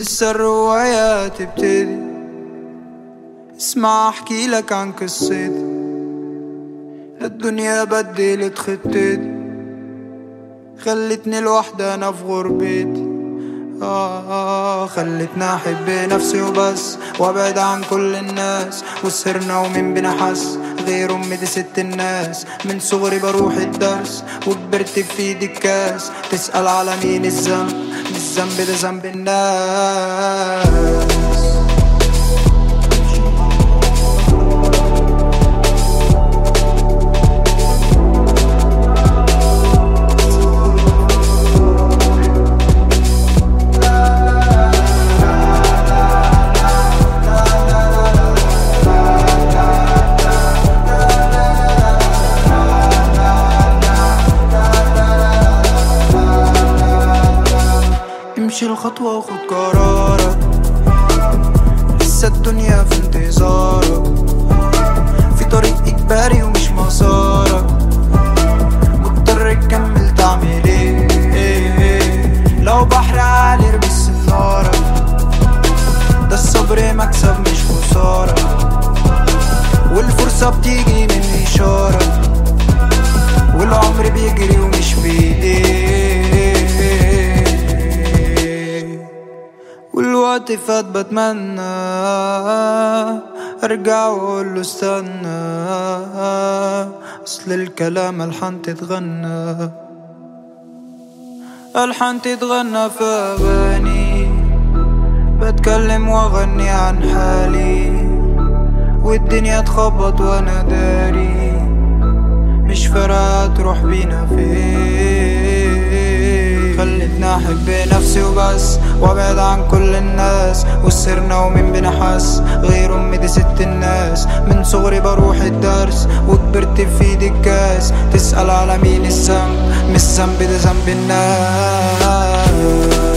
لسه الرواية تبتدي اسمع احكي لك عن قصتي الدنيا بدلت خطتي خلتني لوحدي انا في غربتي آه خلتني أحب نفسي وبس وأبعد عن كل الناس وسهرنا ومين بنا حس غير أمي دي ست الناس من صغري بروح الدرس وكبرت في ايدي الكاس تسأل على مين الذنب مش ذنب ده ذنب الناس امشي الخطوة وخد قرارك لسه الدنيا في انتظارك في طريق إجباري ومش مسارك مضطر تكمل تعمل ايه لو بحر عالي ارمي السنارة ده الصبر مكسب مش خسارة والفرصة بتيجي من إشارة والعمر بيجري ومش بإيديه والوقت فات بتمنى ارجع واقول له استنى اصل الكلام الحان تتغنى الحان تتغنى في اغاني بتكلم واغني عن حالي والدنيا تخبط وانا داري مش فارقة تروح بينا فين خلتني احب نفسي وبس وابعد عن كل الناس وسرنا ومين بنا حس غير امي دي ست الناس من صغري بروح الدرس وكبرت في ايدي الكاس تسأل على مين الذنب مش ذنب ده ذنب الناس